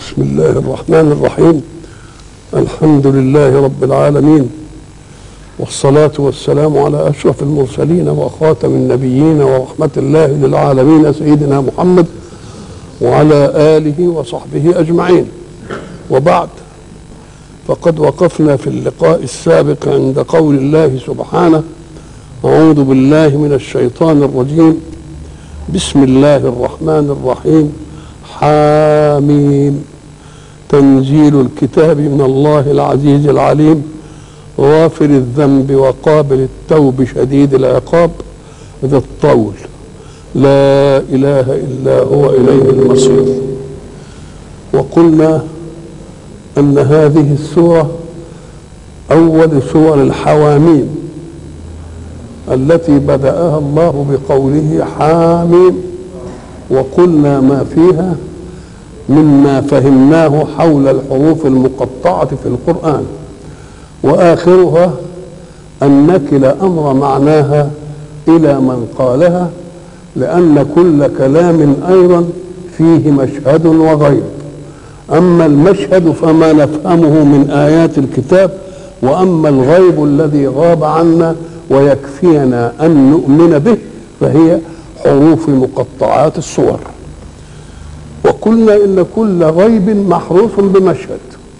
بسم الله الرحمن الرحيم الحمد لله رب العالمين والصلاة والسلام على أشرف المرسلين وخاتم النبيين ورحمة الله للعالمين سيدنا محمد وعلى آله وصحبه أجمعين وبعد فقد وقفنا في اللقاء السابق عند قول الله سبحانه أعوذ بالله من الشيطان الرجيم بسم الله الرحمن الرحيم حاميم تنزيل الكتاب من الله العزيز العليم غافر الذنب وقابل التوب شديد العقاب ذا الطول لا اله الا هو اليه المصير وقلنا ان هذه السوره اول سور الحواميم التي بداها الله بقوله حاميم وقلنا ما فيها مما فهمناه حول الحروف المقطعه في القران واخرها ان نكل امر معناها الى من قالها لان كل كلام ايضا فيه مشهد وغيب اما المشهد فما نفهمه من ايات الكتاب واما الغيب الذي غاب عنا ويكفينا ان نؤمن به فهي حروف مقطعات الصور وقلنا ان كل غيب محروف بمشهد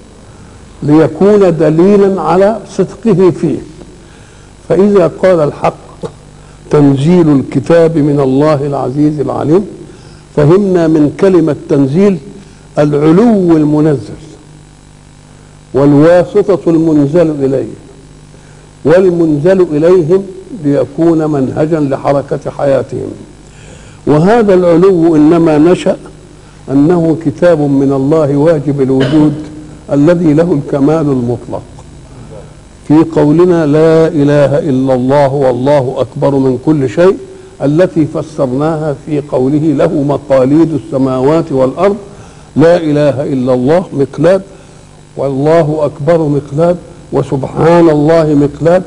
ليكون دليلا على صدقه فيه فاذا قال الحق تنزيل الكتاب من الله العزيز العليم فهمنا من كلمه تنزيل العلو المنزل والواسطه المنزل اليه والمنزل اليهم ليكون منهجا لحركه حياتهم وهذا العلو انما نشا انه كتاب من الله واجب الوجود الذي له الكمال المطلق في قولنا لا اله الا الله والله اكبر من كل شيء التي فسرناها في قوله له مقاليد السماوات والارض لا اله الا الله مقلاد والله اكبر مقلاد وسبحان الله مقلاد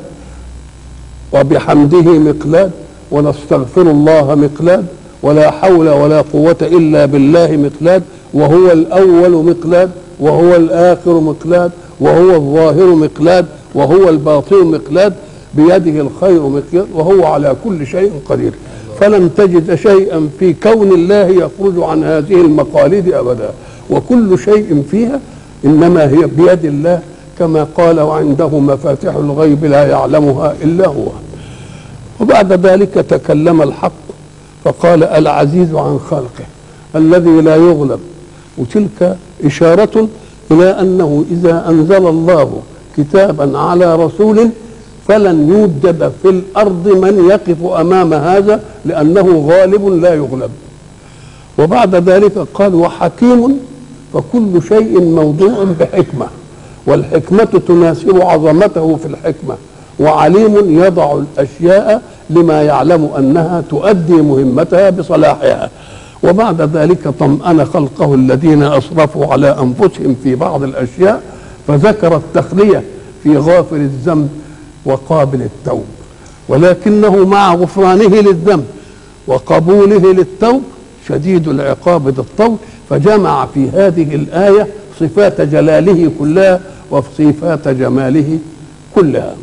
وبحمده مقلاد ونستغفر الله مقلاد ولا حول ولا قوة إلا بالله مقلاد وهو الأول مقلاد وهو الآخر مقلاد وهو الظاهر مقلاد وهو الباطن مقلاد بيده الخير مقلاد وهو على كل شيء قدير فلم تجد شيئا في كون الله يخرج عن هذه المقاليد أبدا وكل شيء فيها إنما هي بيد الله كما قال وعنده مفاتيح الغيب لا يعلمها إلا هو وبعد ذلك تكلم الحق فقال العزيز عن خلقه الذي لا يغلب وتلك إشارة إلى أنه إذا أنزل الله كتابا على رسول فلن يوجد في الأرض من يقف أمام هذا لأنه غالب لا يغلب وبعد ذلك قال وحكيم فكل شيء موضوع بحكمة والحكمة تناسب عظمته في الحكمة وعليم يضع الأشياء لما يعلم انها تؤدي مهمتها بصلاحها وبعد ذلك طمأن خلقه الذين اسرفوا على انفسهم في بعض الاشياء فذكر التخليه في غافر الذنب وقابل التوب ولكنه مع غفرانه للذنب وقبوله للتوب شديد العقاب ذا الطول فجمع في هذه الايه صفات جلاله كلها وصفات جماله كلها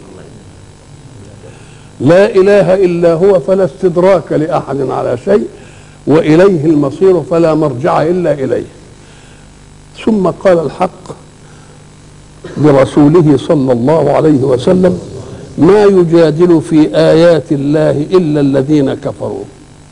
لا اله الا هو فلا استدراك لاحد على شيء واليه المصير فلا مرجع الا اليه ثم قال الحق لرسوله صلى الله عليه وسلم ما يجادل في ايات الله الا الذين كفروا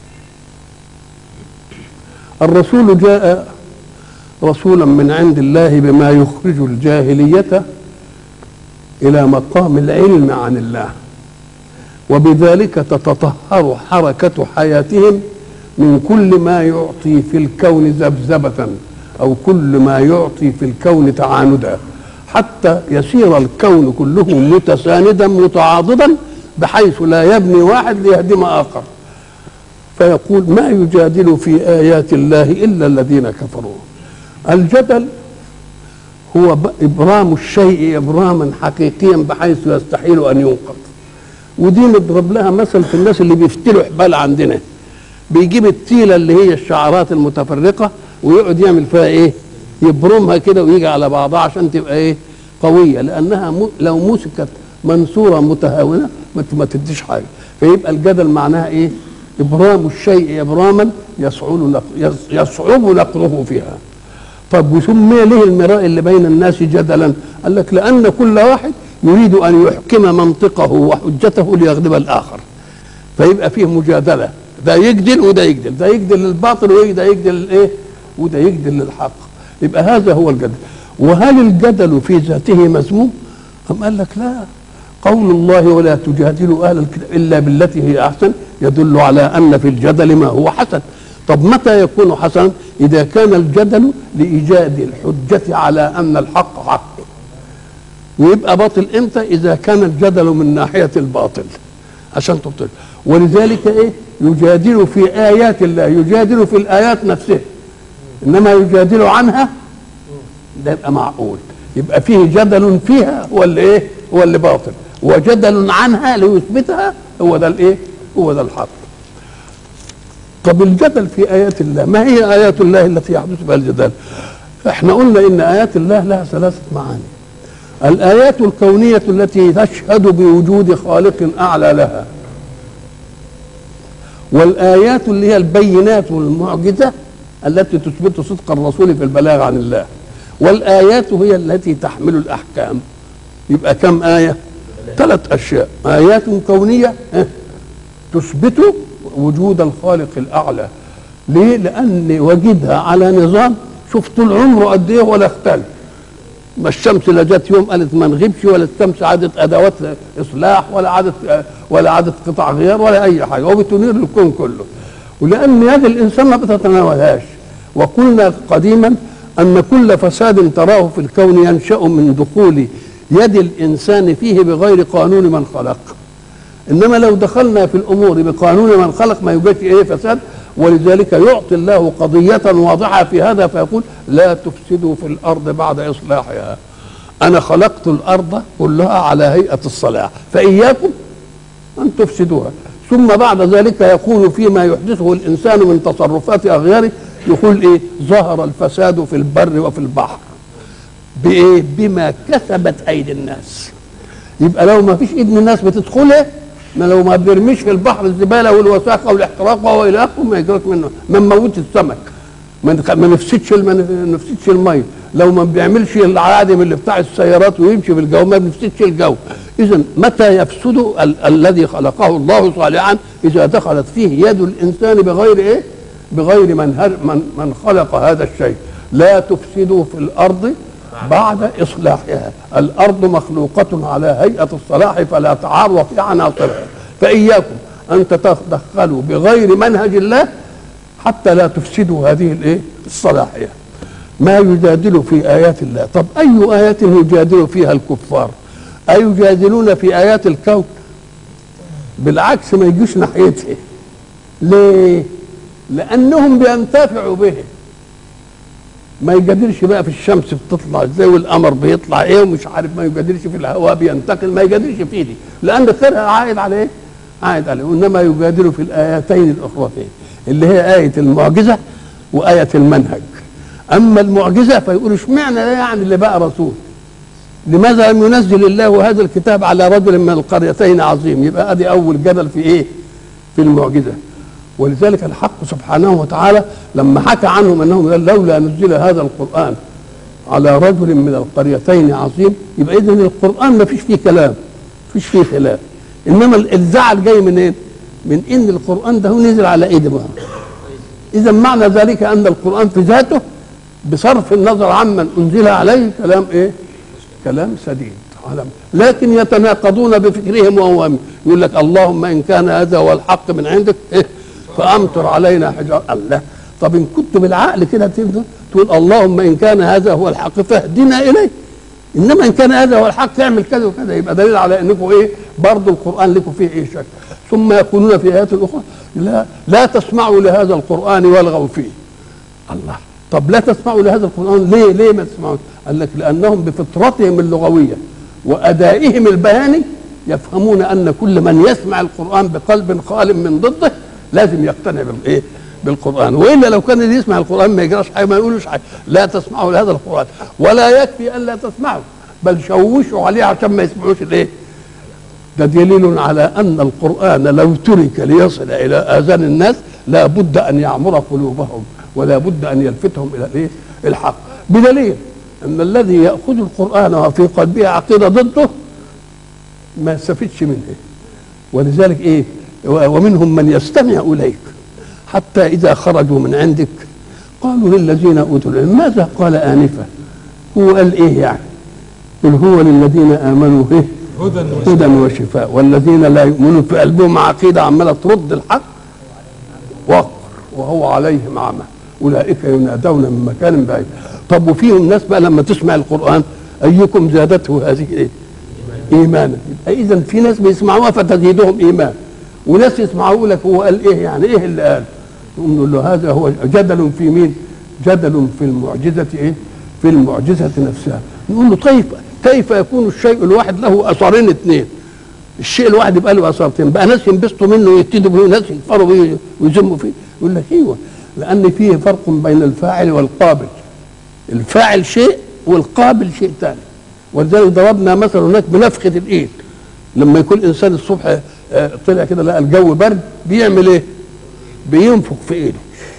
الرسول جاء رسولا من عند الله بما يخرج الجاهليه الى مقام العلم عن الله وبذلك تتطهر حركة حياتهم من كل ما يعطي في الكون ذبذبة أو كل ما يعطي في الكون تعاندا حتى يسير الكون كله متساندا متعاضدا بحيث لا يبني واحد ليهدم آخر فيقول ما يجادل في آيات الله إلا الذين كفروا الجدل هو إبرام الشيء إبراما حقيقيا بحيث يستحيل أن ينقض ودي نضرب لها مثل في الناس اللي بيفتلوا حبال عندنا بيجيب التيله اللي هي الشعرات المتفرقه ويقعد يعمل فيها ايه يبرمها كده ويجي على بعضها عشان تبقى ايه قويه لانها م... لو مسكت منصوره متهاونه ما ت- ما تديش حاجه فيبقى الجدل معناها ايه ابرام الشيء ابراما يصعب نق... يص- يصعب نقره فيها طب وسمي ليه المراء اللي بين الناس جدلا قال لك لان كل واحد يريد ان يحكم منطقه وحجته ليغلب الاخر فيبقى فيه مجادله ده يجدل وده يجدل ده يجدل للباطل وده يجدل للايه وده يجدل للحق يبقى هذا هو الجدل وهل الجدل في ذاته مذموم أم قال لك لا قول الله ولا تجادلوا اهل الكتاب الا بالتي هي احسن يدل على ان في الجدل ما هو حسن طب متى يكون حسنا اذا كان الجدل لايجاد الحجه على ان الحق حق ويبقى باطل امتى اذا كان الجدل من ناحيه الباطل عشان تبطل ولذلك ايه يجادل في ايات الله يجادل في الايات نفسها انما يجادل عنها ده يبقى معقول يبقى فيه جدل فيها هو اللي ايه هو اللي باطل وجدل عنها ليثبتها هو ده الايه هو ده الحق طب الجدل في ايات الله ما هي ايات الله التي يحدث بها الجدال احنا قلنا ان ايات الله لها ثلاثه معاني الآيات الكونية التي تشهد بوجود خالق أعلى لها والآيات اللي هي البينات والمعجزة التي تثبت صدق الرسول في البلاغ عن الله والآيات هي التي تحمل الأحكام يبقى كم آية ثلاث أشياء آيات كونية اه، تثبت وجود الخالق الأعلى ليه؟ لأن وجدها على نظام شوف طول عمره قد إيه ولا اختلف ما الشمس لا جت يوم قالت ما نغيبش ولا الشمس عادت ادوات اصلاح ولا عادت ولا عادت قطع غيار ولا اي حاجه وبتنير الكون كله ولان يد الانسان ما بتتناولهاش وقلنا قديما ان كل فساد تراه في الكون ينشا من دخول يد الانسان فيه بغير قانون من خلق انما لو دخلنا في الامور بقانون من خلق ما يوجدش ايه فساد ولذلك يعطي الله قضيه واضحه في هذا فيقول لا تفسدوا في الارض بعد اصلاحها انا خلقت الارض كلها على هيئه الصلاح فاياكم ان تفسدوها ثم بعد ذلك يقول فيما يحدثه الانسان من تصرفات اغياره يقول ايه ظهر الفساد في البر وفي البحر بايه بما كسبت ايدي الناس يبقى لو ما فيش ايد من الناس بتدخلها ما لو ما بيرميش في البحر الزباله والوساخه والاحتراق والى اخره ما يجراش منه ما نموتش السمك ما نخ- ما نفسدش ما نفسدش الميه لو ما بيعملش العادم اللي بتاع السيارات ويمشي في الجو ما بنفسدش الجو اذا متى يفسد ال- الذي خلقه الله صالحا اذا دخلت فيه يد الانسان بغير ايه بغير من هر من, من خلق هذا الشيء لا تفسدوا في الارض بعد اصلاحها الارض مخلوقه على هيئه الصلاح فلا تعارض في عناصرها فاياكم ان تتدخلوا بغير منهج الله حتى لا تفسدوا هذه الايه الصلاحيه ما يجادل في ايات الله طب اي ايات يجادل فيها الكفار ايجادلون في ايات الكون بالعكس ما يجوش ناحيتها ليه لانهم بينتفعوا به ما يجادلش بقى في الشمس بتطلع ازاي والقمر بيطلع ايه ومش عارف ما يجادلش في الهواء بينتقل ما يجادلش في دي لان خيرها عائد على ايه؟ عائد عليه وانما يجادل في الايتين الاخرتين اللي هي ايه المعجزه وايه المنهج اما المعجزه فيقول اشمعنى ده يعني اللي بقى رسول لماذا لم ينزل الله هذا الكتاب على رجل من القريتين عظيم يبقى ادي اول جدل في ايه في المعجزه ولذلك الحق سبحانه وتعالى لما حكى عنهم انهم قال لولا نزل هذا القران على رجل من القريتين عظيم يبقى اذا القران ما فيش فيه كلام فيش فيه خلاف انما الزعل جاي من ايه من ان القران ده هو نزل على ايد بقى اذا معنى ذلك ان القران في ذاته بصرف النظر عمن انزل عليه كلام ايه كلام سديد علم. لكن يتناقضون بفكرهم وهم يقول لك اللهم ان كان هذا هو الحق من عندك إيه فامطر علينا حجار الله طب ان كنت بالعقل كده تقدر تقول اللهم ان كان هذا هو الحق فاهدنا اليه انما ان كان هذا هو الحق تعمل كذا وكذا يبقى دليل على انكم ايه برضه القران لكم فيه ايه شك ثم يقولون في ايات اخرى لا لا تسمعوا لهذا القران والغوا فيه الله طب لا تسمعوا لهذا القران ليه ليه ما تسمعوا قال لك لانهم بفطرتهم اللغويه وادائهم البياني يفهمون ان كل من يسمع القران بقلب خال من ضده لازم يقتنع بالايه بالقران والا لو كان اللي يسمع القران ما يجراش حاجه ما يقولوش حاجه لا تسمعوا لهذا القران ولا يكفي ان لا تسمعوا بل شوشوا عليه عشان ما يسمعوش الايه ده دليل على ان القران لو ترك ليصل الى اذان الناس لا بد ان يعمر قلوبهم ولا بد ان يلفتهم الى الايه الحق بدليل ان الذي ياخذ القران وفي قلبه عقيده ضده ما يستفيدش منه ولذلك ايه ومنهم من يستمع اليك حتى اذا خرجوا من عندك قالوا للذين اوتوا العلم ماذا قال انفا هو قال ايه يعني قل هو للذين امنوا ايه هدى هدى وشفاء والذين لا يؤمنون في قلبهم عقيده عماله ترد الحق وقر وهو عليهم عمى اولئك ينادون من مكان بعيد طب وفيهم ناس بقى لما تسمع القران ايكم زادته هذه ايه ايمانا يبقى اذا في ناس بيسمعوها فتزيدهم ايمان وناس يسمعوا لك هو قال ايه يعني ايه اللي قال نقوم نقول له هذا هو جدل في مين جدل في المعجزه ايه في المعجزه نفسها نقول له طيب كيف يكون الشيء الواحد له اثرين اثنين الشيء الواحد يبقى له اثرتين بقى ناس ينبسطوا منه ويبتدوا به ناس يكفروا به ويذموا فيه يقول لك ايوه لان فيه فرق بين الفاعل والقابل الفاعل شيء والقابل شيء ثاني ولذلك ضربنا مثلا هناك بنفخه الايد لما يكون انسان الصبح آه، طلع كده لقى الجو برد بيعمل ايه؟ بينفخ في ايده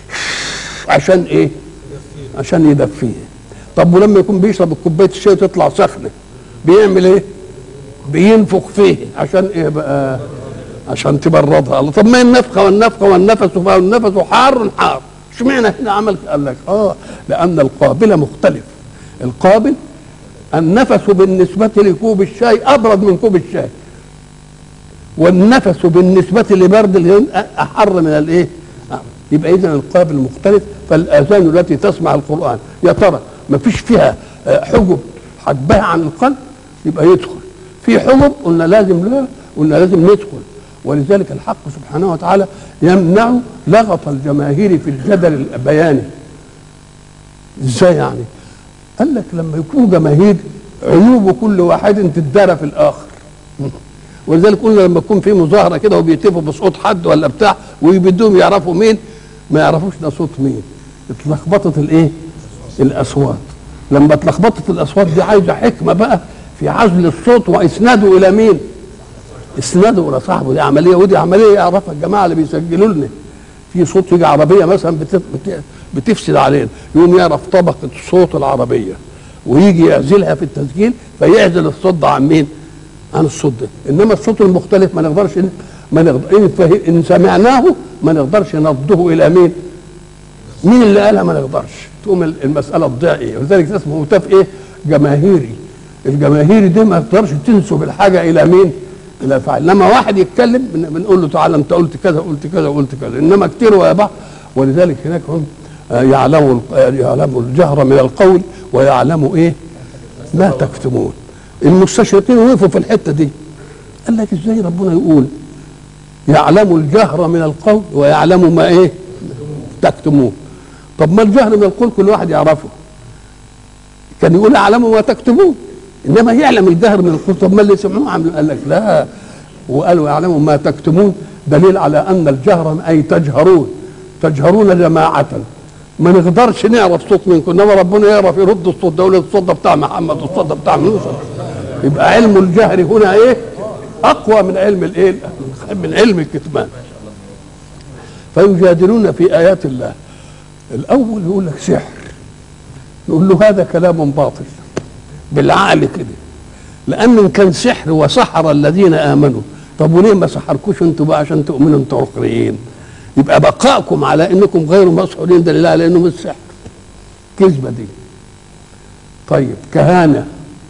عشان ايه؟ عشان يدفيه طب ولما يكون بيشرب كوبايه الشاي تطلع سخنه بيعمل ايه؟ بينفخ فيه عشان ايه بقى؟ عشان تبردها الله طب ما هي النفخه والنفخه والنفس والنفس حار حار اشمعنى هنا عمل قال لك اه لان القابل مختلف القابل النفس بالنسبة لكوب الشاي أبرد من كوب الشاي والنفس بالنسبة لبرد الغين أحر من الإيه؟ يبقى إذا القابل مختلف فالآذان التي تسمع القرآن يا ترى ما فيش فيها آه، حجب حجبها عن القلب يبقى يدخل في حجب قلنا لازم لا قلنا لازم ندخل ولذلك الحق سبحانه وتعالى يمنع لغط الجماهير في الجدل البياني ازاي يعني قال لك لما يكون جماهير عيوب كل واحد تدار في الاخر ولذلك قلنا لما يكون في مظاهره كده وبيتفقوا بصوت حد ولا بتاع ويبدوهم يعرفوا مين ما يعرفوش ده صوت مين اتلخبطت الايه الاصوات لما اتلخبطت الاصوات دي عايزه حكمه بقى في عزل الصوت واسناده الى مين اسناده الى صاحبه دي عمليه ودي عمليه يعرفها الجماعه اللي بيسجلوا لنا في صوت يجي عربيه مثلا بت- بت- بتفسد علينا يقوم يعرف طبقه صوت العربيه ويجي يعزلها في التسجيل فيعزل الصوت ده عن مين؟ عن الصوت ده انما الصوت المختلف ما نقدرش ن- ما نقدر إن, فه- ان سمعناه ما نقدرش نرده الى مين؟ مين اللي قالها ما نقدرش تقوم ال- المساله تضيع ايه ولذلك ده اسمه هتاف ايه؟ جماهيري الجماهيري دي ما تقدرش تنسب الحاجه الى مين؟ الى فاعل لما واحد يتكلم بن- بنقول له تعالى انت قلت كذا قلت كذا قلت كذا انما كتير ويا بعض ولذلك هناك هم آه، يعلموا ال- آه، يعلموا الجهر من القول ويعلموا ايه؟ ما تكتمون المستشرقين وقفوا في الحته دي قال لك ازاي ربنا يقول يعلم الجهر من القول ويعلم ما ايه تكتمون طب ما الجهر من القول كل واحد يعرفه كان يقول يعلم ما تكتمون انما يعلم الجهر من القول طب ما اللي سمعوه عملوا قال لك لا وقالوا يعلم ما تكتمون دليل على ان الجهر اي تجهرون تجهرون جماعه ما نقدرش نعرف صوت منكم انما ربنا يعرف يرد الصوت ده يقول الصوت ده بتاع محمد والصوت ده بتاع يوسف يبقى علم الجهر هنا ايه اقوى من علم الايه من علم الكتمان فيجادلون في ايات الله الاول يقول لك سحر نقول له هذا كلام باطل بالعقل كده لان إن كان سحر وسحر الذين امنوا طب وليه ما سحركوش انتوا بقى عشان تؤمنوا انتوا عقريين يبقى بقائكم على انكم غير مسحورين دليل على انه مش سحر كذبه دي طيب كهانه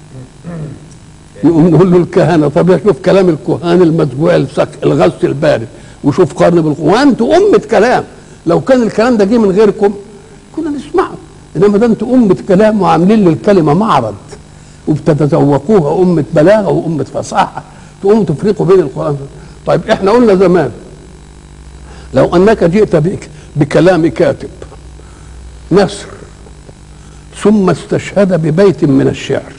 نقوم نقول له الكهنه طب يا شوف كلام الكهان المدفوع السك الغث البارد وشوف قرن بالقران وانتوا امه كلام لو كان الكلام ده جه من غيركم كنا نسمعه انما ده انتوا امه كلام وعاملين للكلمه معرض وبتتذوقوها امه بلاغه وامه فصاحه تقوموا تفرقوا بين القران طيب احنا قلنا زمان لو انك جئت بك بكلام كاتب نثر ثم استشهد ببيت من الشعر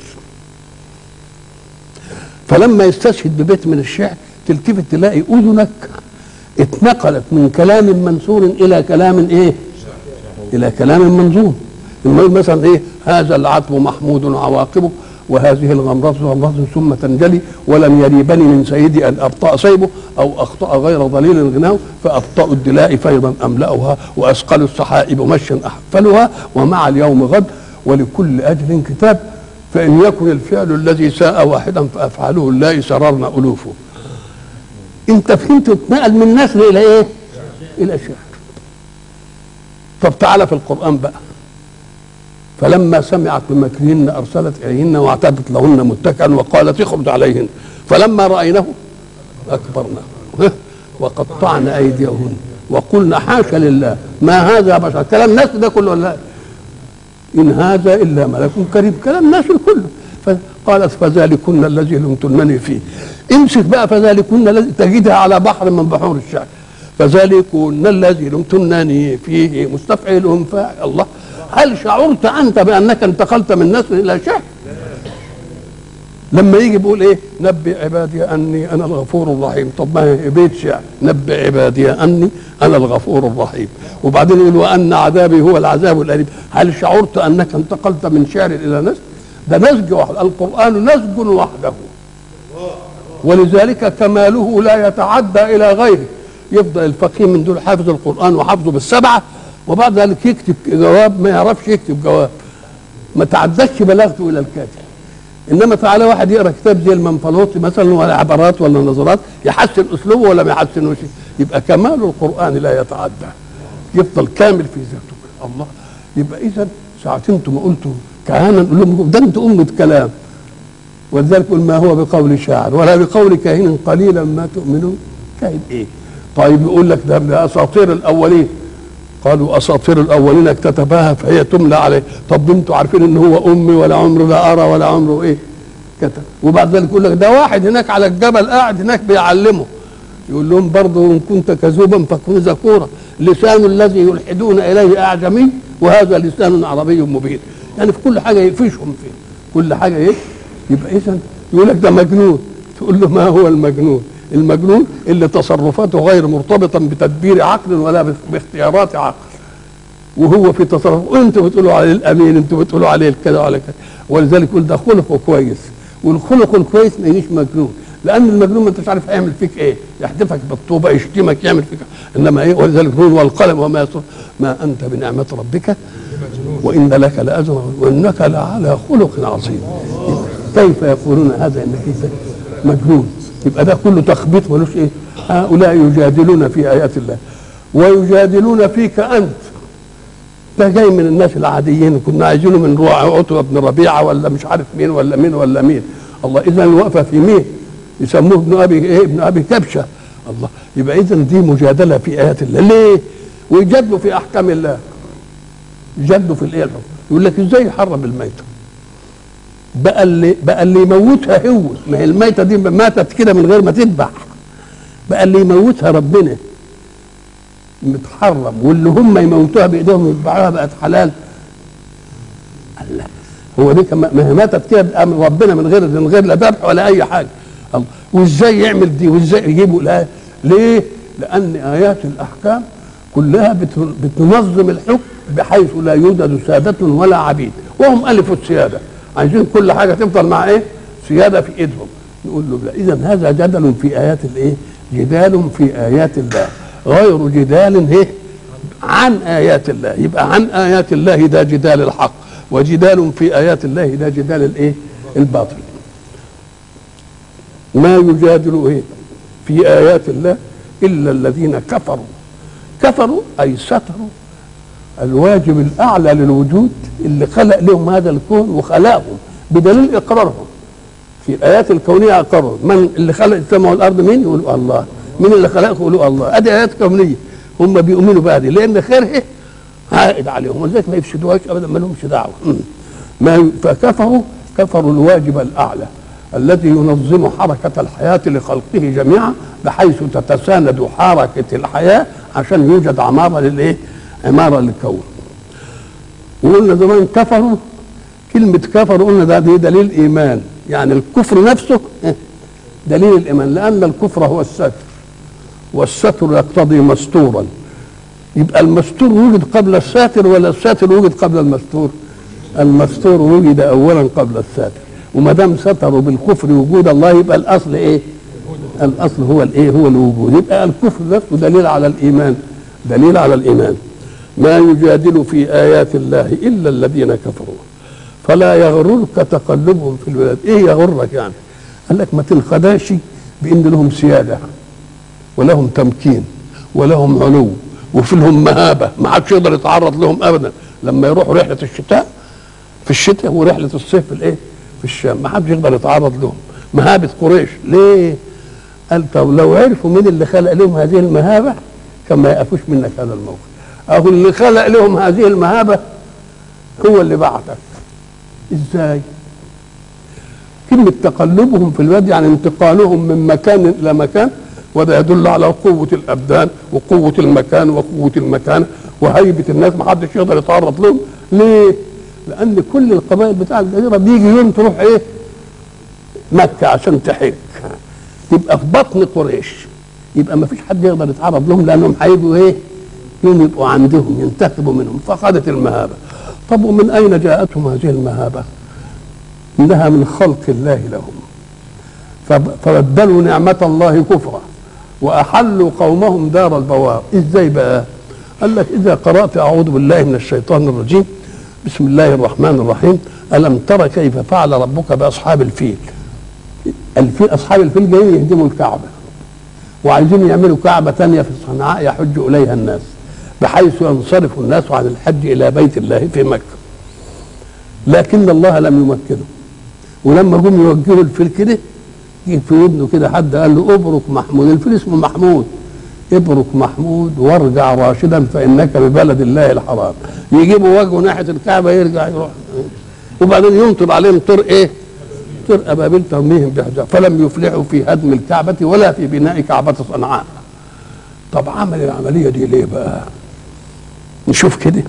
فلما يستشهد ببيت من الشعر تلتفت تلاقي اذنك اتنقلت من كلام منثور الى كلام ايه الى كلام منظوم المهم مثلا ايه هذا العتب محمود عواقبه وهذه الغمرة غمرة ثم تنجلي ولم يريبني من سيدي أن أبطأ سيبه أو أخطأ غير ضليل غناه فأبطأ الدلاء فيضا أملأها وأثقل السحائب مشا أحفلها ومع اليوم غد ولكل أجل كتاب فإن يكن الفعل الذي ساء واحدا فأفعاله الله سررنا ألوفه أنت فهمت اتنقل من نثر إلى إيه؟ إلى شعر طب تعالى في القرآن بقى فلما سمعت بمكرهن ارسلت اليهن واعتدت لهن متكئا وقالت اخرج عليهن فلما راينه اكبرناه وقطعن ايديهن وقلنا حاشا لله ما هذا بشر كلام الناس ده كله ولا ان هذا الا ملك كريم كلام الناس كله فقالت فذلكن الذي لمتنني فيه امسك بقى فذلكن الذي تجدها على بحر من بحور الشعر فذلكن الذي لمتنني فيه مستفعل فاعل الله هل شعرت انت بانك انتقلت من نسل الى شعر لما يجي بيقول ايه نبئ عبادي اني انا الغفور الرحيم طب ما هي بيت شعر نبئ عبادي اني انا الغفور الرحيم وبعدين يقول وان عذابي هو العذاب الاليم هل شعرت انك انتقلت من شعر الى نسج ده نسج واحد القران نسج وحده ولذلك كماله لا يتعدى الى غيره يفضل الفقيه من دول حافظ القران وحافظه بالسبعه وبعد ذلك يكتب جواب ما يعرفش يكتب جواب ما تعداش بلاغته الى الكاتب انما تعالى واحد يقرا كتاب زي المنفلوطي مثلا ولا عبارات ولا نظرات يحسن اسلوبه ولا ما يحسنوش يبقى كمال القران لا يتعدى يفضل كامل في ذاته الله يبقى اذا ساعة انتم قلتوا كهانا نقول لهم ده انتوا امة كلام ولذلك قل ما هو بقول شاعر ولا بقول كاهن قليلا ما تؤمنون كاهن ايه طيب يقول لك ده اساطير الاولين قالوا اساطير الاولين اكتتبها فهي تملى عليه طب انتوا عارفين ان هو امي ولا عمره لا ارى ولا عمره ايه كتب وبعد ذلك يقول لك ده واحد هناك على الجبل قاعد هناك بيعلمه يقول لهم برضه ان كنت كذوبا فكن ذكورا لسان الذي يلحدون اليه اعجمي وهذا لسان عربي مبين يعني في كل حاجه يقفشهم فيه كل حاجه ايه يبقى اذا يقول لك ده مجنون تقول له ما هو المجنون المجنون اللي تصرفاته غير مرتبطه بتدبير عقل ولا باختيارات عقل وهو في تصرف انتوا بتقولوا عليه الامين انتوا بتقولوا عليه كذا وعلى كذا ولذلك يقول ده خلقه كويس والخلق الكويس ما يجيش مجنون لان المجنون ما انتش عارف هيعمل فيك ايه يحدفك بالطوبه يشتمك يعمل فيك انما ايه ولذلك نون والقلم وما يصر ما انت بنعمه ربك وان لك لاجرا وانك لعلى خلق عظيم كيف يقولون هذا انك مجنون يبقى ده كله تخبيط ملوش ايه هؤلاء يجادلون في ايات الله ويجادلون فيك انت ده جاي من الناس العاديين كنا عايزينه من روع عتبه بن ربيعه ولا مش عارف مين ولا مين ولا مين الله اذا الوقفه في مين يسموه ابن ابي ايه ابن ابي كبشه الله يبقى اذا دي مجادله في ايات الله ليه ويجادلوا في احكام الله يجادلوا في الايه يقول لك ازاي يحرم الميته بقى اللي بقى اللي يموتها هو ما هي الميته دي ماتت كده من غير ما تذبح بقى اللي يموتها ربنا متحرم واللي هم يموتوها بايديهم يذبحوها بقت حلال الله هو دي ما هي ماتت كده بامر ربنا من غير من غير لا ذبح ولا اي حاجه الله وازاي يعمل دي وازاي يجيبوا لا ليه؟ لان ايات الاحكام كلها بتنظم الحكم بحيث لا يوجد سادة ولا عبيد وهم ألفوا السيادة عايزين كل حاجة تفضل مع إيه سيادة في إيدهم نقول له لا إذا هذا جدل في آيات الإيه جدال في آيات الله غير جدال إيه عن آيات الله يبقى عن آيات الله ده جدال الحق وجدال في آيات الله ده جدال الإيه الباطل ما يجادل إيه في آيات الله إلا الذين كفروا كفروا أي ستروا الواجب الأعلى للوجود اللي خلق لهم هذا الكون وخلقهم بدليل إقرارهم في الآيات الكونية أقروا من اللي خلق السماء والأرض مين يقولوا الله مين اللي خلقه يقولوا الله أدي آيات كونية هم بيؤمنوا بها دي لأن خيره عائد عليهم ولذلك ما يفسدوهاش أبدا ما لهمش دعوة ما فكفروا كفروا الواجب الأعلى الذي ينظم حركة الحياة لخلقه جميعا بحيث تتساند حركة الحياة عشان يوجد عمارة للإيه؟ عمارة للكون. وقلنا زمان كفروا كلمة كفروا قلنا ده دي دليل إيمان يعني الكفر نفسه دليل الإيمان لأن الكفر هو الستر والستر يقتضي مستورا يبقى المستور وجد قبل الساتر ولا الساتر وجد قبل المستور المستور وجد اولا قبل الساتر وما دام ستروا بالكفر وجود الله يبقى الاصل ايه الاصل هو الايه هو الوجود يبقى الكفر نفسه دليل على الايمان دليل على الايمان ما يجادل في ايات الله الا الذين كفروا فلا يغررك تقلبهم في البلاد ايه يغرك يعني قال لك ما تنخدعش بان لهم سياده ولهم تمكين ولهم علو وفي لهم مهابه ما حدش يقدر يتعرض لهم ابدا لما يروحوا رحله الشتاء في الشتاء ورحله الصيف في الايه في الشام ما حدش يقدر يتعرض لهم مهابه قريش ليه قال طب لو عرفوا مين اللي خلق لهم هذه المهابه كان ما يقفوش منك هذا الموقف اهو اللي خلق لهم هذه المهابه هو اللي بعتك ازاي كلمة تقلبهم في الواد يعني انتقالهم من مكان إلى مكان وده يدل على قوة الأبدان وقوة المكان وقوة المكان وهيبة الناس ما حدش يقدر يتعرض لهم ليه؟ لأن كل القبائل بتاع الجزيرة بيجي يوم تروح إيه؟ مكة عشان تحج تبقى في بطن قريش يبقى ما فيش حد يقدر يتعرض لهم لأنهم هيجوا إيه؟ يوم يبقوا عندهم ينتخبوا منهم فقدت المهابة طب ومن أين جاءتهم هذه المهابة؟ انها من خلق الله لهم فبدلوا نعمة الله كفرا وأحلوا قومهم دار البوار إزاي بقى قال لك إذا قرأت أعوذ بالله من الشيطان الرجيم بسم الله الرحمن الرحيم ألم تر كيف فعل ربك بأصحاب الفيل الفيل أصحاب الفيل جايين يهدموا الكعبة وعايزين يعملوا كعبة تانية في صنعاء يحج إليها الناس بحيث ينصرف الناس عن الحج إلى بيت الله في مكة لكن الله لم يمكنه ولما جم يوجهوا الفيل كده جه في ودنه كده حد قال له ابرك محمود الفيل اسمه محمود ابرك محمود وارجع راشدا فانك ببلد الله الحرام يجيبوا وجهه ناحيه الكعبه يرجع يروح وبعدين ينطر عليهم طر ايه؟ طر ابابيل ترميهم بحجار فلم يفلحوا في هدم الكعبه ولا في بناء كعبه صنعاء طب عمل العمليه دي ليه بقى؟ نشوف كده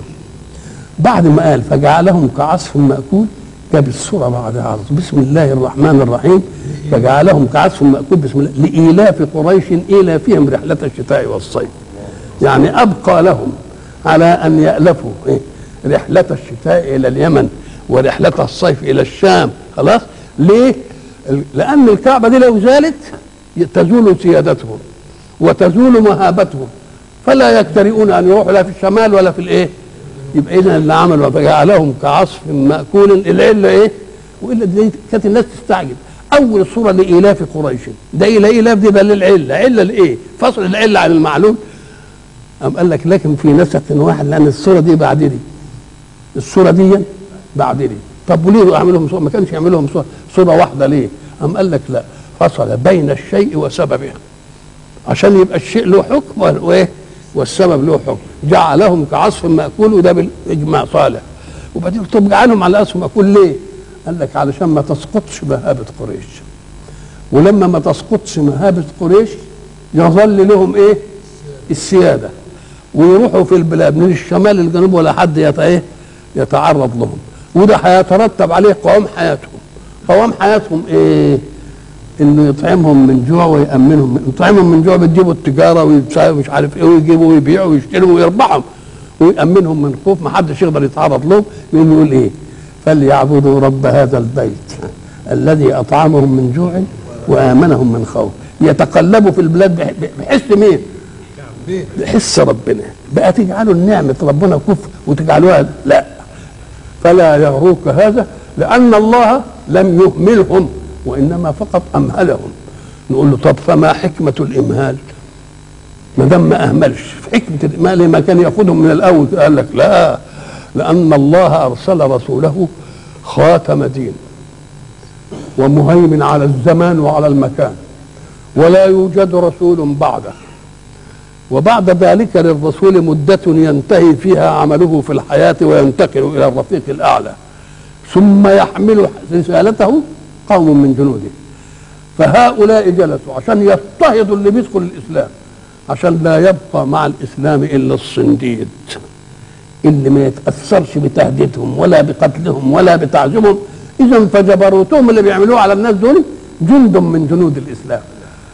بعد ما قال فجعلهم كعصف مأكول جاب السورة بعدها على طول بسم الله الرحمن الرحيم فجعلهم كعصف مأكول بسم الله لإيلاف قريش إيلافهم رحلة الشتاء والصيف يعني أبقى لهم على أن يألفوا إيه؟ رحلة الشتاء إلى اليمن ورحلة الصيف إلى الشام خلاص ليه؟ لأن الكعبة دي لو زالت تزول سيادتهم وتزول مهابتهم فلا يجترئون أن يروحوا لا في الشمال ولا في الإيه؟ يبقى اذا اللي عملوا فجعلهم كعصف ماكول العله ايه؟ والا دي كانت الناس تستعجب اول صوره لايلاف قريش ده الى ايلاف دي بقى للعله عله لايه؟ فصل العله عن المعلوم قام قال لك لكن في نسق واحد لان الصوره دي بعد دي الصوره دي بعد دي طب وليه يعملهم صوره ما كانش يعملهم صوره صوره واحده ليه؟ قام قال لك لا فصل بين الشيء وسببه عشان يبقى الشيء له حكم وايه؟ والسبب له حكم جعلهم كعصف مأكول وده بالإجماع صالح وبعدين طب جعلهم على عصف مأكول ليه؟ قال لك علشان ما تسقطش مهابة قريش ولما ما تسقطش مهابة قريش يظل لهم ايه؟ السيادة ويروحوا في البلاد من الشمال للجنوب ولا حد يت ايه؟ يتعرض لهم وده هيترتب عليه قوام حياتهم قوام حياتهم ايه؟ انه يطعمهم من جوع ويامنهم يطعمهم من جوع بتجيبوا التجاره ومش عارف ايه ويجيبوا ويبيعوا ويشتروا ويربحهم ويامنهم من خوف ما حدش يقدر يتعرض لهم يقوم يقول ايه فليعبدوا رب هذا البيت الذي اطعمهم من جوع وامنهم من خوف يتقلبوا في البلاد بحس مين بحس ربنا بقى تجعلوا النعمة ربنا كفر وتجعلوها لا فلا يغروك هذا لأن الله لم يهملهم وانما فقط امهلهم نقول له طب فما حكمه الامهال ما دام ما اهملش في حكمه الامهال ما كان ياخذهم من الاول قال لك لا لان الله ارسل رسوله خاتم دين ومهيمن على الزمان وعلى المكان ولا يوجد رسول بعده وبعد ذلك للرسول مدة ينتهي فيها عمله في الحياة وينتقل إلى الرفيق الأعلى ثم يحمل رسالته قوم من جنوده فهؤلاء جلسوا عشان يضطهدوا اللي بيدخل الاسلام عشان لا يبقى مع الاسلام الا الصنديد اللي ما يتاثرش بتهديدهم ولا بقتلهم ولا بتعذيبهم اذا فجبروتهم اللي بيعملوه على الناس دول جند من جنود الاسلام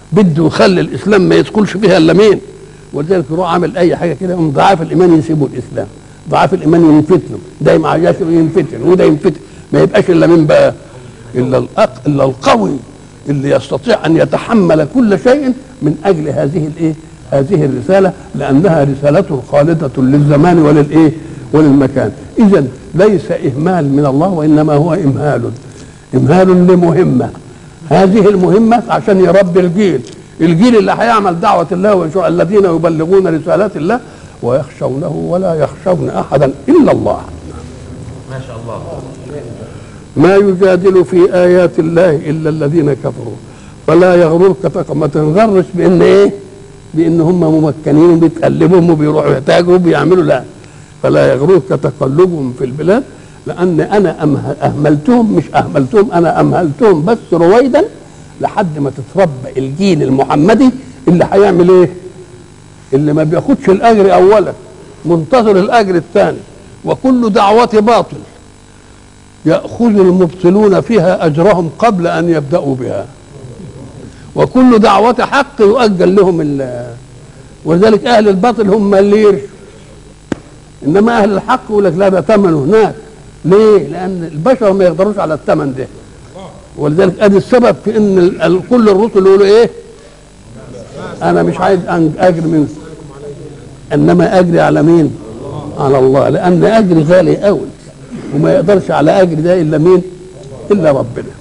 بده يخلي الاسلام ما يدخلش فيها الا مين ولذلك يروح عامل اي حاجه كده يقوم ضعاف الايمان يسيبوا الاسلام ضعاف الايمان ينفتنوا ده مع ياسر ينفتن وده ينفتن ما يبقاش الا مين بقى الا الأق... الا القوي اللي يستطيع ان يتحمل كل شيء من اجل هذه الايه هذه الرساله لانها رساله خالده للزمان وللايه وللمكان اذا ليس اهمال من الله وانما هو امهال امهال لمهمه هذه المهمه عشان يربي الجيل الجيل اللي هيعمل دعوه الله ويشوع الذين يبلغون رسالات الله ويخشونه ولا يخشون احدا الا الله ما شاء الله ما يجادل في ايات الله الا الذين كفروا فلا يغررك تق- ما تنغرش بان ايه بان هم ممكنين بيتقلبهم وبيروحوا يحتاجوا وبيعملوا لا فلا يغررك تقلبهم في البلاد لان انا أمه- اهملتهم مش اهملتهم انا امهلتهم بس رويدا لحد ما تتربى الجيل المحمدي اللي هيعمل ايه اللي ما بياخدش الاجر اولا منتظر الاجر الثاني وكل دعوة باطل يأخذ المبطلون فيها أجرهم قبل أن يبدأوا بها وكل دعوة حق يؤجل لهم ال- ولذلك أهل الباطل هم اللي يرشوا إنما أهل الحق يقول لك لا ده ثمنه هناك ليه؟ لأن البشر ما يقدروش على الثمن ده ولذلك ادي السبب في ان ال- ال- كل الرسل يقولوا ايه؟ انا مش عايز أن- اجر منكم انما اجري على مين؟ على الله لان اجري غالي قوي وما يقدرش على اجر ده الا مين؟ الا ربنا.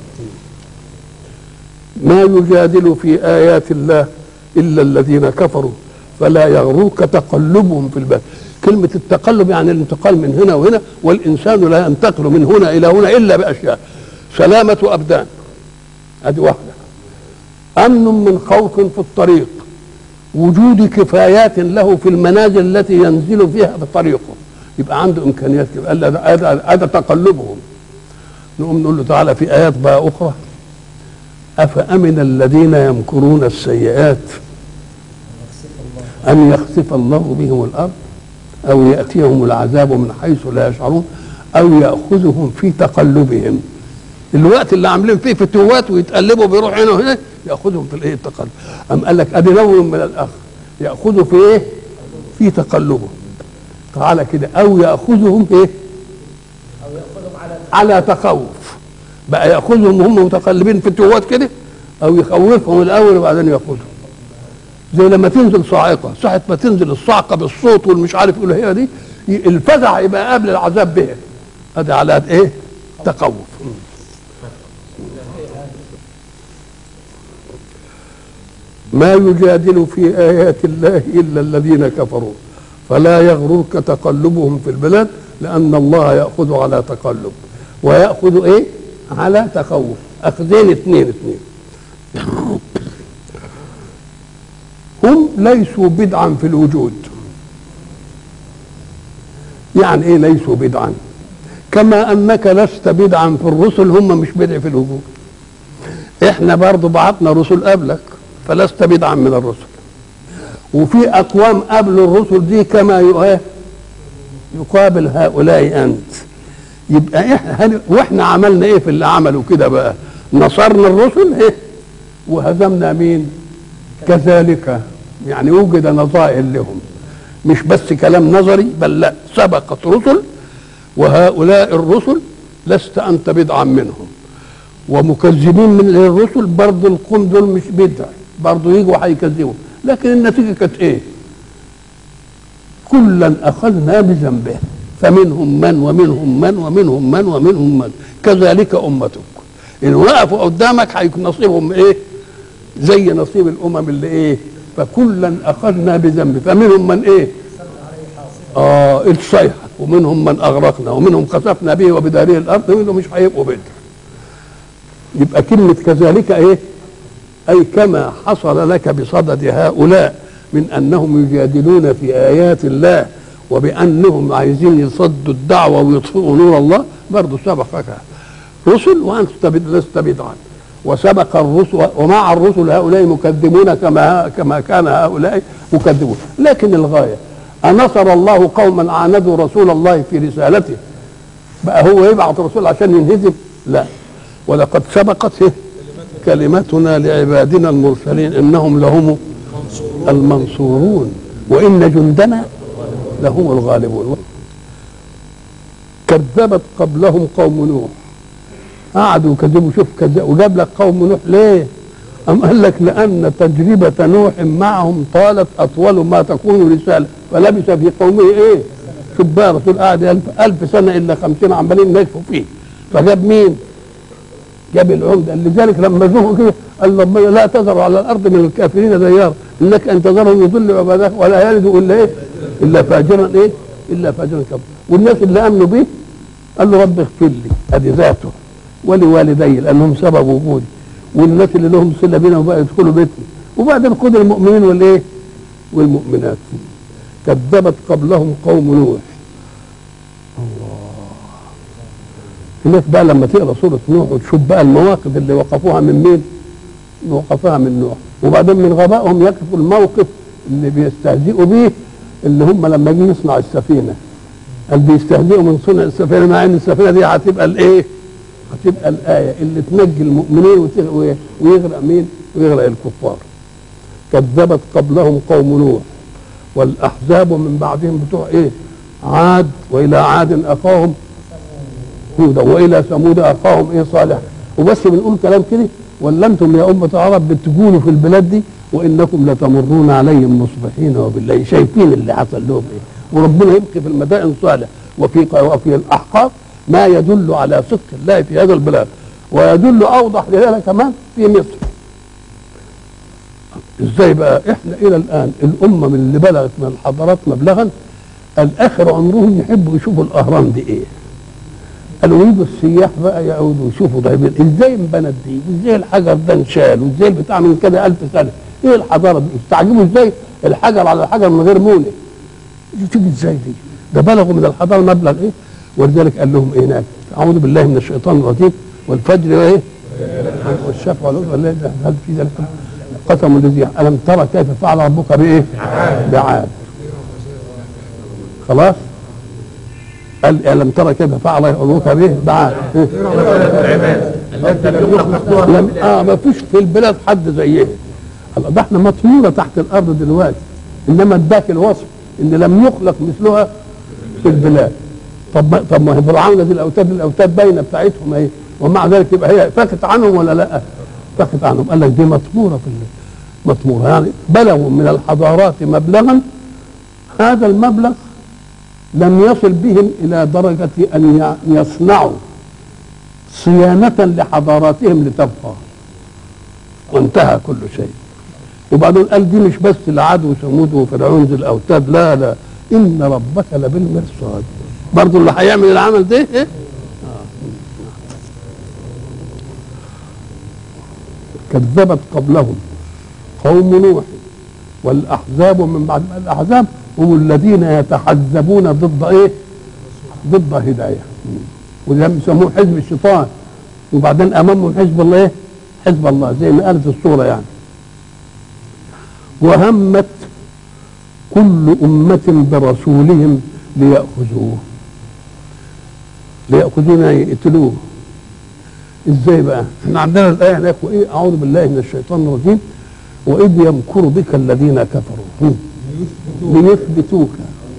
ما يجادل في ايات الله الا الذين كفروا فلا يغروك تقلبهم في البلد. كلمة التقلب يعني الانتقال من هنا وهنا والإنسان لا ينتقل من هنا إلى هنا إلا بأشياء سلامة أبدان هذه واحدة أمن من خوف في الطريق وجود كفايات له في المنازل التي ينزل فيها بطريقه يبقى عنده إمكانيات كده قال هذا- هذا هذا تقلبهم نقوم نقول له تعالى في آيات بقى أخرى أفأمن الذين يمكرون السيئات أن يخسف الله بهم الأرض أو يأتيهم العذاب من حيث لا يشعرون أو يأخذهم في تقلبهم الوقت اللي عاملين فيه فتوات ويتقلبوا بيروح هنا وهنا يأخذهم في الإيه التقلب أم قال لك أدي نوع من الآخر يأخذوا في إيه في تقلبهم تعالى كده أو يأخذهم في إيه على تخوف بقى يأخذهم هم متقلبين في التوات كده أو يخوفهم الأول وبعدين يأخذهم زي لما تنزل صاعقه ساعه ما تنزل الصاعقه بالصوت والمش عارف يقول هي دي ي- الفزع يبقى قبل العذاب بها هذا على ايه تخوف ما يجادل في ايات الله الا الذين كفروا فلا يغررك تقلبهم في البلاد لان الله ياخذ على تقلب وياخذ ايه على تخوف اخذين اثنين اثنين هم ليسوا بدعا في الوجود يعني ايه ليسوا بدعا كما انك لست بدعا في الرسل هم مش بدع في الوجود احنا برضو بعتنا رسل قبلك فلست بدعا من الرسل وفي اقوام قبل الرسل دي كما ي- يقابل هؤلاء انت يبقى احنا هن- واحنا عملنا ايه في اللي عملوا كده بقى نصرنا الرسل ايه وهزمنا مين كذلك يعني وجد نظائر لهم مش بس كلام نظري بل لا سبقت رسل وهؤلاء الرسل لست انت بدعا منهم ومكذبين من الرسل برضه القوم دول مش بدع برضه يجوا هيكذبوا لكن النتيجه كانت ايه؟ كلا اخذنا بذنبه فمنهم من ومنهم من ومنهم من ومنهم من كذلك امتك ان وقفوا قدامك هيكون نصيبهم ايه؟ زي نصيب الامم اللي ايه فكلا اخذنا بذنبه فمنهم من ايه اه الصيحه ومنهم من اغرقنا ومنهم خسفنا به وبداره الارض ومنهم مش هيبقوا بدر يبقى كلمه كذلك ايه اي كما حصل لك بصدد هؤلاء من انهم يجادلون في ايات الله وبانهم عايزين يصدوا الدعوه ويطفئوا نور الله برضه سبقك رسل وانت تبد- لست بدعا وسبق الرسل ومع الرسل هؤلاء مكذبون كما كما كان هؤلاء مكذبون لكن الغايه أنصر الله قوما عاندوا رسول الله في رسالته بقى هو يبعث رسول عشان ينهزم لا ولقد سبقت إيه؟ كلمتنا لعبادنا المرسلين انهم لهم المنصورون وان جندنا لهم الغالبون كذبت قبلهم قوم نوح قعدوا كذبوا شوف كذب وجاب لك قوم نوح ليه؟ أم قال لك لأن تجربة نوح معهم طالت أطول ما تكون رسالة فلبث في قومه إيه؟ شوف بقى الرسول قعد ألف, ألف سنة إلا خمسين عمالين نشفوا فيه فجاب مين؟ جاب العمدة لذلك لما زهوا كده قال ربنا لا تذر على الأرض من الكافرين ديار إنك أن تذرهم يضل عبادك ولا يلد إلا إيه؟ إلا فاجرا إيه؟ إلا فاجرا كبرا والناس اللي آمنوا به قال له رب اغفر لي أدي ذاته ولوالدي لأنهم سبب وجودي والناس اللي لهم صله بينا وبقى يدخلوا بيتنا وبعدين خد المؤمنين والايه والمؤمنات كذبت قبلهم قوم نوح الله هناك بقى لما تقرا سوره نوح وتشوف بقى المواقف اللي وقفوها من مين وقفوها من نوح وبعدين من غبائهم يقفوا الموقف اللي بيستهزئوا به اللي هم لما جه يصنع السفينه قال بيستهزئوا من صنع السفينه مع ان السفينه دي هتبقى الايه؟ هتبقى الآية اللي تنجي المؤمنين ويغرق مين؟ ويغرق الكفار. كذبت قبلهم قوم نوح والأحزاب من بعدهم بتوع إيه؟ عاد وإلى عاد أخاهم هودا وإلى ثمود أخاهم إيه صالح وبس بنقول كلام كده ولا أنتم يا أمة العرب بتقولوا في البلاد دي وإنكم لتمرون عليهم مصبحين وبالليل شايفين اللي حصل لهم إيه؟ وربنا يبقي في المدائن صالح وفي وفي الأحقاف ما يدل على صدق الله في هذا البلاد ويدل اوضح لذلك كمان في مصر ازاي بقى احنا الى الان الامم اللي بلغت من الحضارات مبلغا الاخر عمرهم يحبوا يشوفوا الاهرام دي ايه قالوا يجوا السياح بقى يعودوا يشوفوا طيب ازاي انبنت دي وازاي الحجر ده انشال وازاي البتاع من كده ألف سنه ايه الحضاره دي استعجبوا ازاي الحجر على الحجر من غير مونه تيجي ازاي دي ده بلغوا من الحضاره مبلغ ايه ولذلك قال لهم ايه هناك اعوذ بالله من الشيطان الرجيم والفجر وايه والشفع والوتر والليل هل في ذلك قسم الذي الم ترى كيف فعل ربك بايه؟ بعاد خلاص قال الم ترى كيف فعل ربك بايه؟ بعاد لم اه ما فيش في البلاد حد زيه ده احنا مطموره تحت الارض دلوقتي انما اداك الوصف ان لم يخلق مثلها في البلاد طب طب ما هي فرعون دي الاوتاد الاوتاد باينه بتاعتهم اهي ومع ذلك يبقى هي فاكت عنهم ولا لا؟ فاكت عنهم قال لك دي مطموره في مطموره يعني بلغوا من الحضارات مبلغا هذا المبلغ لم يصل بهم الى درجه ان يصنعوا صيانه لحضاراتهم لتبقى وانتهى كل شيء وبعدين قال دي مش بس العاد وثمود وفرعون ذي الاوتاد لا لا ان ربك لبالمرصاد برضه اللي هيعمل العمل ده إيه؟ كذبت قبلهم قوم نوح والاحزاب من بعد الاحزاب هم الذين يتحزبون ضد ايه؟ ضد هدايه وده بيسموه حزب الشيطان وبعدين امامهم حزب الله ايه؟ حزب الله زي ما قالت الصوره يعني وهمت كل أمة برسولهم ليأخذوه ليأخذونا يقتلوه ازاي بقى؟ احنا عندنا الآية هناك وإيه أعوذ بالله من الشيطان الرجيم وإذ يمكر بك الذين كفروا ليثبتوك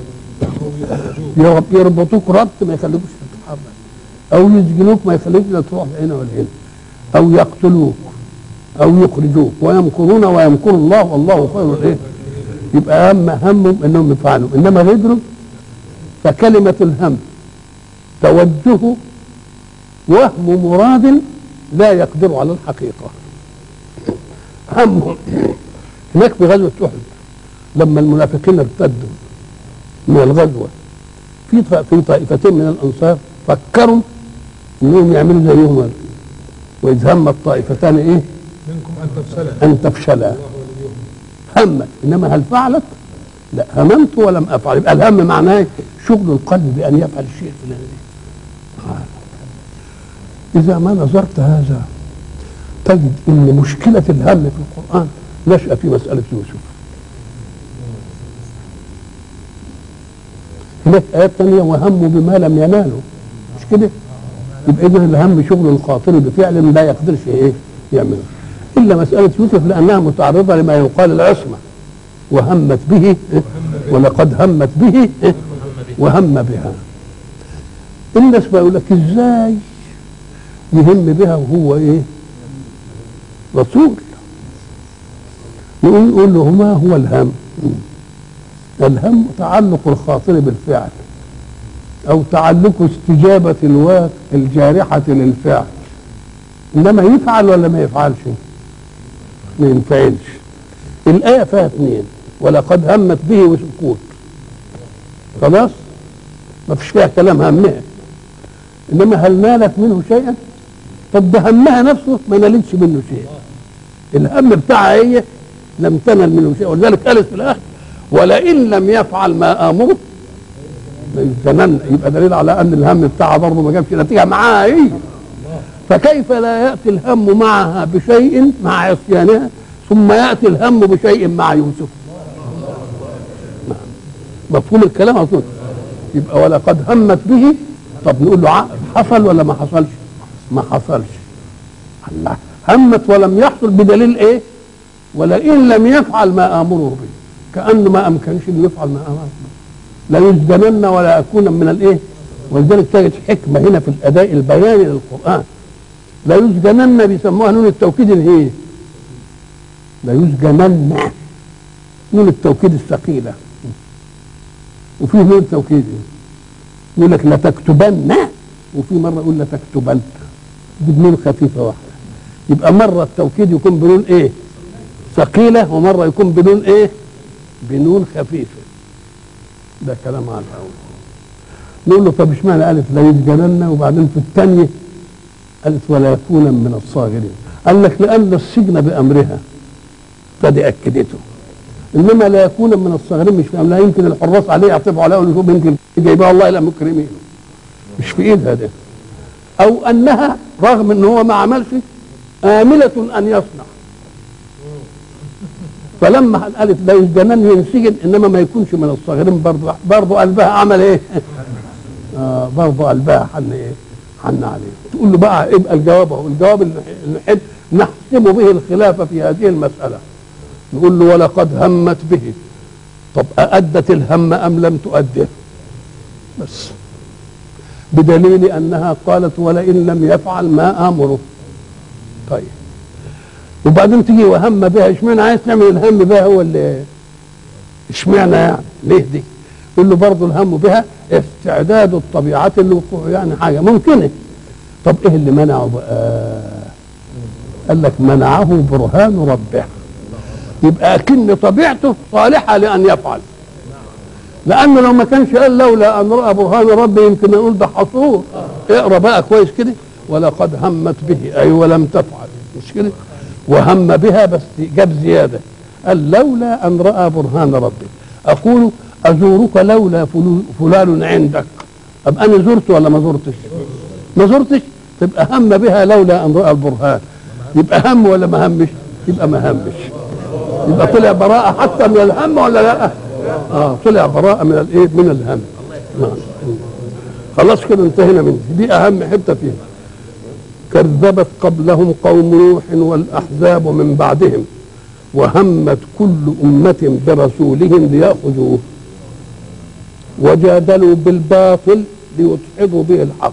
يربطوك ربط ما يخليكوش تتحرك أو يسجنوك ما يخليكش لا تروح هنا ولا هنا أو يقتلوك أو يخرجوك ويمكرون ويمكر الله والله خير الإيه؟ يبقى هم همهم انهم يفعلوا انما غيرهم فكلمه الهم توجه وهم مراد لا يقدر على الحقيقه همهم هناك في غزوه احد لما المنافقين ارتدوا من الغزوه في في طائفتين من الانصار فكروا انهم يعملوا زيهم واذ هم الطائفتان ايه؟ منكم ان تفشلا ان تفشلا همت انما هل فعلت؟ لا هممت ولم افعل يبقى الهم معناه شغل القلب بان يفعل الشيء الفلاني اذا ما نظرت هذا تجد ان مشكله الهم في القران نشأ في مساله يوسف هناك ايات ثانيه وهموا بما لم ينالوا مش كده؟ يبقى اذا الهم شغل الخاطر بفعل لا يقدرش ايه يعمله الا مساله يوسف لانها متعرضه لما يقال العصمه وهمت به ولقد همت به وهم بها الناس بقى يقول لك ازاي يهم بها وهو ايه رسول نقول نقول له ما هو الهم الهم تعلق الخاطر بالفعل او تعلق استجابه الواقع الجارحه للفعل انما يفعل ولا ما يفعلش ما ينفعلش الايه فيها اثنين ولقد همت به وسكوت خلاص ما فيش فيها كلام همها انما هل نالت منه شيئا طب ده همها نفسه ما نالتش منه شيء الهم بتاعها هي لم تنل منه شيء ولذلك قالت في الاخر ولئن لم يفعل ما امره ليسجنن يبقى دليل على ان الهم بتاعها برضه ما جابش نتيجه معاها هي فكيف لا ياتي الهم معها بشيء مع عصيانها ثم ياتي الهم بشيء مع يوسف مفهوم الكلام اظن يبقى ولقد همت به طب نقول له حصل ولا ما حصلش ما حصلش الله همت ولم يحصل بدليل ايه ولئن لم يفعل ما امره به كانه ما امكنش انه يفعل ما امره به لا يسجنن ولا اكون من الايه ولذلك تجد حكمه هنا في الاداء البياني للقران لا يسجنن بيسموها نون التوكيد الايه لا يسجنن نون التوكيد الثقيله وفي نون التوكيد يقول لك لتكتبن وفي مره يقول لتكتبن دي بنون خفيفه واحده يبقى مره التوكيد يكون بنون ايه ثقيله ومره يكون بنون ايه بنون خفيفه ده كلام على الاول نقول له طب اشمعنى الف لا يسجنن وبعدين في الثانيه الف ولا يكون من الصاغرين قال لك لان السجن بامرها فدي اكدته انما لا يكون من الصاغرين مش فاهم لا يمكن الحراس عليه يعطفوا عليه ويقولوا شوف يمكن جايبها والله الى مكرمين مش في ايدها ده او انها رغم ان هو ما عملش آملة ان يصنع فلما قالت لا يسجنن ينسجن انما ما يكونش من الصاغرين برضه برضه قلبها عمل ايه؟ آه برضه قلبها حن ايه؟ حن عليه تقول له بقى يبقى الجواب اهو الجواب اللي نحب نحسم به الخلاف في هذه المساله نقول له ولقد همت به طب أأدت الهم أم لم تؤده بس بدليل أنها قالت ولئن لم يفعل ما آمره طيب وبعدين تيجي وهم بها اشمعنى عايز تعمل الهم بها هو اللي اشمعنى يعني ليه دي يقول له برضه الهم بها استعداد الطبيعة للوقوع يعني حاجة ممكنة طب ايه اللي منعه بقى قال لك منعه برهان ربه يبقى اكن طبيعته صالحه لان يفعل لانه لو ما كانش قال لولا ان راى برهان ربي يمكن نقول ده حصور اقرا بقى كويس كده ولقد همت به اي ولم تفعل مش كده وهم بها بس جاب زياده قال لولا ان راى برهان ربي اقول ازورك لولا فلان عندك ابقى انا زرت ولا ما زرتش ما زرتش تبقى هم بها لولا ان راى البرهان يبقى هم ولا ما همش يبقى ما همش يبقى طلع براءة حتى من الهم ولا لا؟ اه طلع براءة من الايه؟ من الهم. نعم. خلاص كده انتهينا منه، دي أهم حتة فيها. كذبت قبلهم قوم نوح والأحزاب من بعدهم وهمت كل أمة برسولهم ليأخذوه وجادلوا بالباطل ليدحضوا به الحق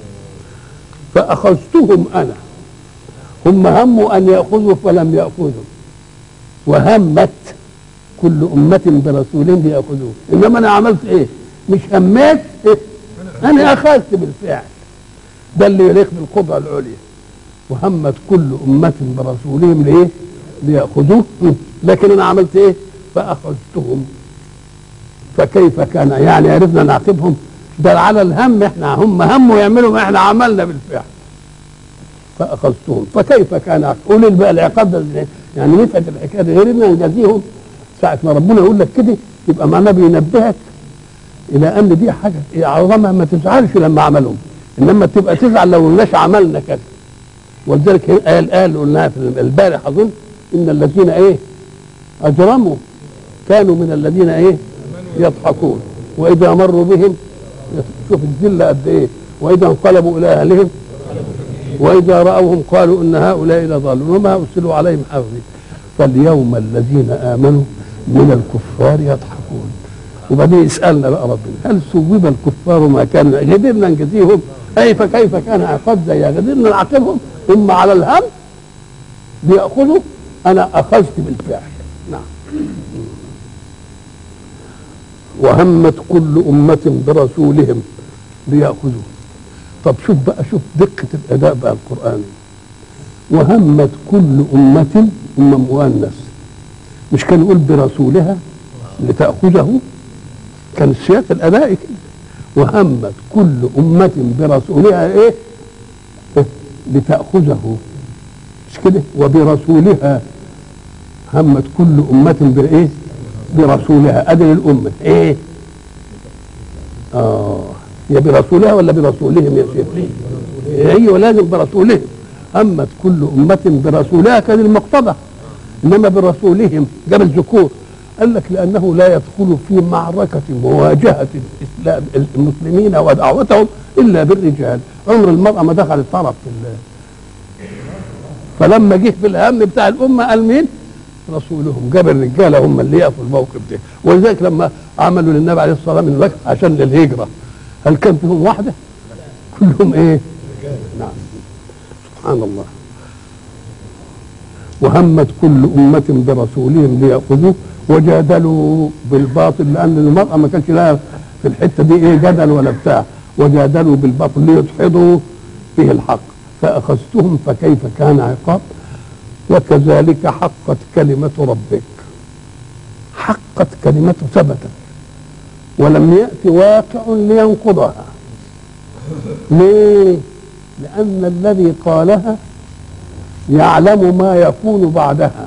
فأخذتهم أنا هم هموا أن يأخذوا فلم يأخذوا وهمت كل أمة برسولهم ليأخذوه إنما أنا عملت إيه؟ مش هميت إيه؟ أنا أخذت بالفعل ده اللي يليق بالقدرة العليا وهمت كل أمة برسولهم لإيه؟ ليأخذوه لكن أنا عملت إيه؟ فأخذتهم فكيف كان يعني عرفنا نعاقبهم ده على الهم احنا هم هموا يعملوا ما احنا عملنا بالفعل فاخذتهم فكيف كان عقاب قول بقى العقاب ده يعني نفعت الحكايه دي غير ان نجازيهم ساعه ما ربنا يقول لك كده يبقى معناه بينبهك الى ان دي حاجه عظمها ما تزعلش لما عملهم انما تبقى تزعل لو الناس عملنا كده ولذلك قال قال قلناها في البارح اظن ان الذين ايه اجرموا كانوا من الذين ايه يضحكون واذا مروا بهم شوف الذله قد ايه واذا انقلبوا الى اهلهم واذا راوهم قالوا ان هؤلاء لضالون وما ارسلوا عليهم حافظين فاليوم الذين امنوا من الكفار يضحكون وبعدين يسالنا بقى ربنا هل ثوب الكفار ما كان قدرنا نجزيهم اي فكيف كان عقاب زي قدرنا نعاقبهم هم على الهم بياخذوا انا اخذت بالفعل نعم وهمت كل أمة برسولهم ليأخذوه طب شوف بقى شوف دقة الأداء بقى القرآني وهمت كل أمة أمة مؤنث مش كان يقول برسولها لتأخذه كان السياق الأدائي كده وهمت كل أمة برسولها إيه؟ إيه؟ لتأخذه مش كده وبرسولها همت كل أمة بإيه؟ برسولها ادي للامه ايه اه يا برسولها ولا برسولهم يا شيخ ايوه لازم برسولهم همت كل امه برسولها كان المقتضى انما برسولهم جاب الذكور قال لك لانه لا يدخل في معركه مواجهه الاسلام المسلمين ودعوتهم الا بالرجال عمر المراه ما دخلت طرف في الله فلما جه في الهم بتاع الامه قال مين؟ رسولهم جاب الرجاله هم اللي يقفوا الموقف ده ولذلك لما عملوا للنبي عليه الصلاه والسلام الوقت عشان للهجره هل كان فيهم واحده؟ كلهم ايه؟ نعم سبحان الله وهمت كل أمة برسولهم ليأخذوه وجادلوا بالباطل لأن المرأة ما كانش لها في الحتة دي إيه جدل ولا بتاع وجادلوا بالباطل ليدحضوا به الحق فأخذتهم فكيف كان عقاب وكذلك حقت كلمة ربك حقت كلمة ثبتت ولم يأتي واقع لينقضها ليه؟ لأن الذي قالها يعلم ما يكون بعدها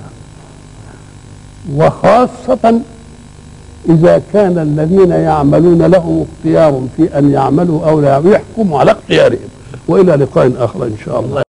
وخاصة إذا كان الذين يعملون لهم اختيار في أن يعملوا أو لا يحكموا على اختيارهم وإلى لقاء آخر إن شاء الله